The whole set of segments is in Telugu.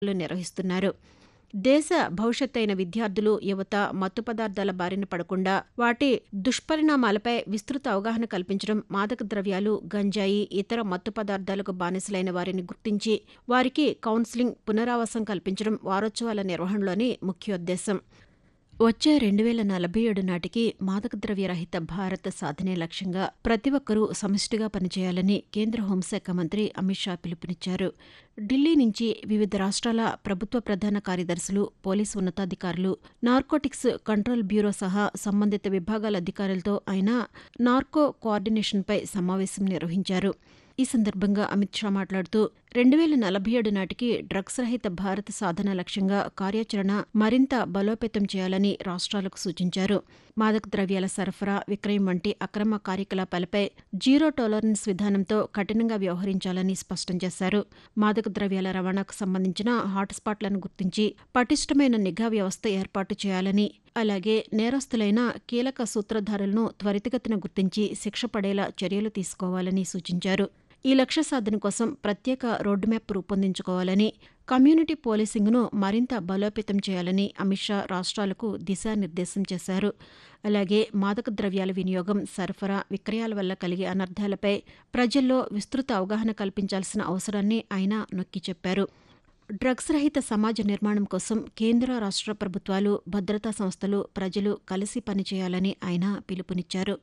లు నిర్వహిస్తున్నారు దేశ భవిష్యత్ అయిన విద్యార్థులు యువత మత్తు పదార్థాల బారిన పడకుండా వాటి దుష్పరిణామాలపై విస్తృత అవగాహన కల్పించడం మాదక ద్రవ్యాలు గంజాయి ఇతర మత్తు పదార్థాలకు బానిసలైన వారిని గుర్తించి వారికి కౌన్సిలింగ్ పునరావాసం కల్పించడం వారోత్సవాల నిర్వహణలోని ముఖ్యోద్దేశం వచ్చే రెండు వేల నలభై ఏడు నాటికి మాదక ద్రవ్య రహిత భారత్ సాధనే లక్ష్యంగా ప్రతి ఒక్కరూ సమిష్టిగా పనిచేయాలని కేంద్ర హోంశాఖ మంత్రి అమిత్ షా పిలుపునిచ్చారు ఢిల్లీ నుంచి వివిధ రాష్ట్రాల ప్రభుత్వ ప్రధాన కార్యదర్శులు పోలీసు ఉన్నతాధికారులు నార్కోటిక్స్ కంట్రోల్ బ్యూరో సహా సంబంధిత విభాగాల అధికారులతో ఆయన నార్కో కోఆర్డినేషన్పై సమావేశం నిర్వహించారు ఈ సందర్భంగా అమిత్ షా మాట్లాడుతూ రెండు వేల నలభై ఏడు నాటికి డ్రగ్స్ రహిత భారత్ సాధన లక్ష్యంగా కార్యాచరణ మరింత బలోపేతం చేయాలని రాష్ట్రాలకు సూచించారు మాదక ద్రవ్యాల సరఫరా విక్రయం వంటి అక్రమ కార్యకలాపాలపై జీరో టాలరెన్స్ విధానంతో కఠినంగా వ్యవహరించాలని స్పష్టం చేశారు మాదక ద్రవ్యాల రవాణాకు సంబంధించిన హాట్స్పాట్లను గుర్తించి పటిష్టమైన నిఘా వ్యవస్థ ఏర్పాటు చేయాలని అలాగే నేరస్తులైన కీలక సూత్రధారులను త్వరితగతిన గుర్తించి శిక్ష పడేలా చర్యలు తీసుకోవాలని సూచించారు ఈ లక్ష్య సాధన కోసం ప్రత్యేక రోడ్డు మ్యాప్ రూపొందించుకోవాలని కమ్యూనిటీ పోలీసింగ్ను మరింత బలోపేతం చేయాలని అమిత్ షా రాష్ట్రాలకు దిశానిర్దేశం చేశారు అలాగే మాదక ద్రవ్యాల వినియోగం సరఫరా విక్రయాల వల్ల కలిగే అనర్థాలపై ప్రజల్లో విస్తృత అవగాహన కల్పించాల్సిన అవసరాన్ని ఆయన నొక్కి చెప్పారు డ్రగ్స్ రహిత సమాజ నిర్మాణం కోసం కేంద్ర రాష్ట్ర ప్రభుత్వాలు భద్రతా సంస్థలు ప్రజలు కలిసి పనిచేయాలని ఆయన పిలుపునిచ్చారు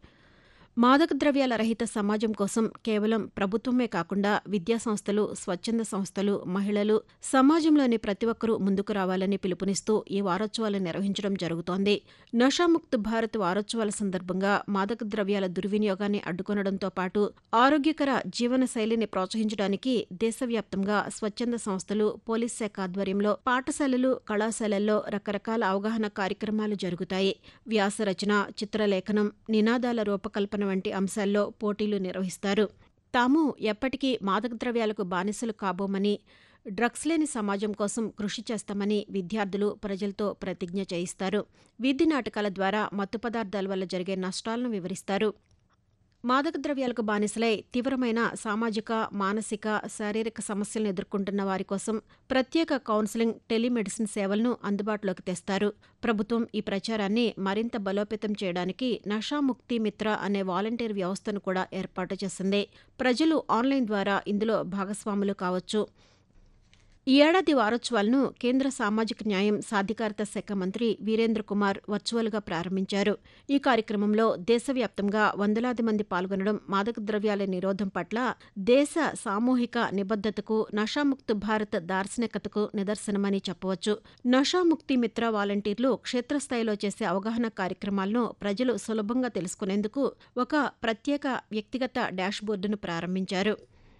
మాదక ద్రవ్యాల రహిత సమాజం కోసం కేవలం ప్రభుత్వమే కాకుండా విద్యాసంస్థలు స్వచ్ఛంద సంస్థలు మహిళలు సమాజంలోని ప్రతి ఒక్కరూ ముందుకు రావాలని పిలుపునిస్తూ ఈ వారోత్సవాలు నిర్వహించడం జరుగుతోంది నషాముక్త్ భారత్ వారోత్సవాల సందర్భంగా మాదక ద్రవ్యాల దుర్వినియోగాన్ని అడ్డుకొనడంతో పాటు ఆరోగ్యకర జీవన శైలిని ప్రోత్సహించడానికి దేశవ్యాప్తంగా స్వచ్ఛంద సంస్థలు పోలీస్ శాఖ ఆధ్వర్యంలో పాఠశాలలు కళాశాలల్లో రకరకాల అవగాహన కార్యక్రమాలు జరుగుతాయి వ్యాసరచన చిత్రలేఖనం నినాదాల రూపకల్పన వంటి అంశాల్లో పోటీలు నిర్వహిస్తారు తాము ఎప్పటికీ మాదక ద్రవ్యాలకు బానిసలు కాబోమని డ్రగ్స్ లేని సమాజం కోసం కృషి చేస్తామని విద్యార్థులు ప్రజలతో ప్రతిజ్ఞ చేయిస్తారు వీధి నాటకాల ద్వారా మత్తు పదార్థాల వల్ల జరిగే నష్టాలను వివరిస్తారు మాదక ద్రవ్యాలకు బానిసలై తీవ్రమైన సామాజిక మానసిక శారీరక సమస్యలను ఎదుర్కొంటున్న వారి కోసం ప్రత్యేక కౌన్సిలింగ్ టెలిమెడిసిన్ సేవలను అందుబాటులోకి తెస్తారు ప్రభుత్వం ఈ ప్రచారాన్ని మరింత బలోపేతం చేయడానికి నషాముక్తి మిత్ర అనే వాలంటీర్ వ్యవస్థను కూడా ఏర్పాటు చేసింది ప్రజలు ఆన్లైన్ ద్వారా ఇందులో భాగస్వాములు కావచ్చు ఈ ఏడాది వారోత్సవాలను కేంద్ర సామాజిక న్యాయం సాధికారత శాఖ మంత్రి వీరేంద్ర కుమార్ వర్చువల్గా ప్రారంభించారు ఈ కార్యక్రమంలో దేశవ్యాప్తంగా వందలాది మంది పాల్గొనడం మాదక ద్రవ్యాల నిరోధం పట్ల దేశ సామూహిక నిబద్దతకు నషాముక్త్ భారత్ దార్శనికతకు నిదర్శనమని చెప్పవచ్చు నషాముక్తి మిత్ర వాలంటీర్లు క్షేత్రస్థాయిలో చేసే అవగాహన కార్యక్రమాలను ప్రజలు సులభంగా తెలుసుకునేందుకు ఒక ప్రత్యేక వ్యక్తిగత డాష్బోర్డును ప్రారంభించారు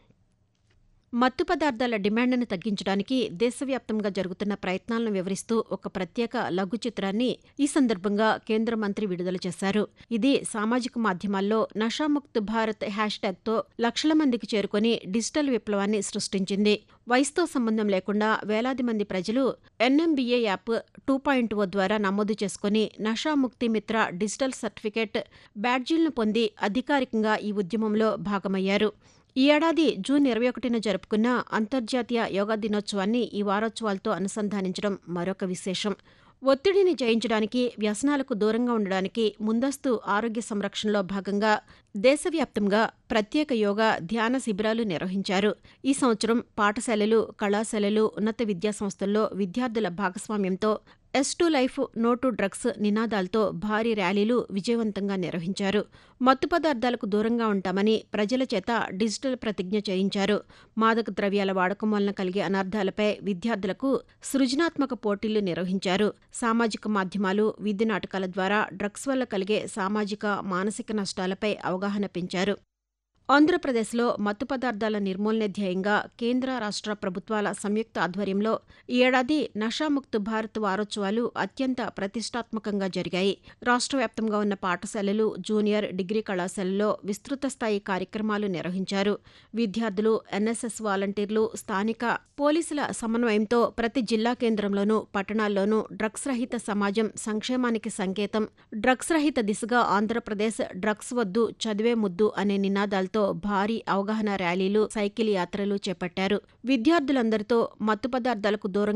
మత్తు పదార్థాల డిమాండ్ను తగ్గించడానికి దేశవ్యాప్తంగా జరుగుతున్న ప్రయత్నాలను వివరిస్తూ ఒక ప్రత్యేక లఘు చిత్రాన్ని ఈ సందర్భంగా కేంద్ర మంత్రి విడుదల చేశారు ఇది సామాజిక మాధ్యమాల్లో నషాముక్త్ భారత్ హ్యాష్ ట్యాగ్తో లక్షల మందికి చేరుకుని డిజిటల్ విప్లవాన్ని సృష్టించింది వయసుతో సంబంధం లేకుండా వేలాది మంది ప్రజలు NMBA app two point O ద్వారా నమోదు చేసుకుని నషాముక్తి మిత్ర డిజిటల్ సర్టిఫికేట్ బ్యాడ్జీలను పొంది అధికారికంగా ఈ ఉద్యమంలో భాగమయ్యారు ఈ ఏడాది జూన్ ఇరవై ఒకటిన జరుపుకున్న అంతర్జాతీయ యోగా దినోత్సవాన్ని ఈ వారోత్సవాలతో అనుసంధానించడం మరొక విశేషం ఒత్తిడిని జయించడానికి వ్యసనాలకు దూరంగా ఉండడానికి ముందస్తు ఆరోగ్య సంరక్షణలో భాగంగా దేశవ్యాప్తంగా ప్రత్యేక యోగా ధ్యాన శిబిరాలు నిర్వహించారు ఈ సంవత్సరం పాఠశాలలు కళాశాలలు ఉన్నత విద్యాసంస్థల్లో విద్యార్థుల భాగస్వామ్యంతో yes to life no to drugs నినాదాలతో భారీ ర్యాలీలు విజయవంతంగా నిర్వహించారు మత్తు పదార్థాలకు దూరంగా ఉంటామని ప్రజల చేత డిజిటల్ ప్రతిజ్ఞ చేయించారు మాదక ద్రవ్యాల వాడకం వలన కలిగే అనర్థాలపై విద్యార్థులకు సృజనాత్మక పోటీలు నిర్వహించారు సామాజిక మాధ్యమాలు వీధి నాటకాల ద్వారా డ్రగ్స్ వల్ల కలిగే సామాజిక మానసిక నష్టాలపై అవగాహన పెంచారు ఆంధ్రప్రదేశ్లో మత్తు పదార్థాల నిర్మూలన ధ్యేయంగా కేంద్ర రాష్ట్ర ప్రభుత్వాల సంయుక్త ఆధ్వర్యంలో ఈ ఏడాది నషాముక్త్ భారత్ వారోత్సవాలు అత్యంత ప్రతిష్టాత్మకంగా జరిగాయి రాష్ట్ర వ్యాప్తంగా ఉన్న పాఠశాలలు జూనియర్ డిగ్రీ కళాశాలల్లో విస్తృత స్థాయి కార్యక్రమాలు నిర్వహించారు విద్యార్థులు ఎన్ఎస్ఎస్ వాలంటీర్లు స్థానిక పోలీసుల సమన్వయంతో ప్రతి జిల్లా కేంద్రంలోనూ పట్టణాల్లోనూ డ్రగ్స్ రహిత సమాజం సంక్షేమానికి సంకేతం డ్రగ్స్ రహిత దిశగా ఆంధ్రప్రదేశ్ డ్రగ్స్ వద్దు చదివే ముద్దు అనే నినాదాలతో భారీ అవగాహన ర్యాలీలు సైకిల్ యాత్రలు చేపట్టారు విద్యార్థులందరితో మత్తు పదార్థాలకు దూరంగా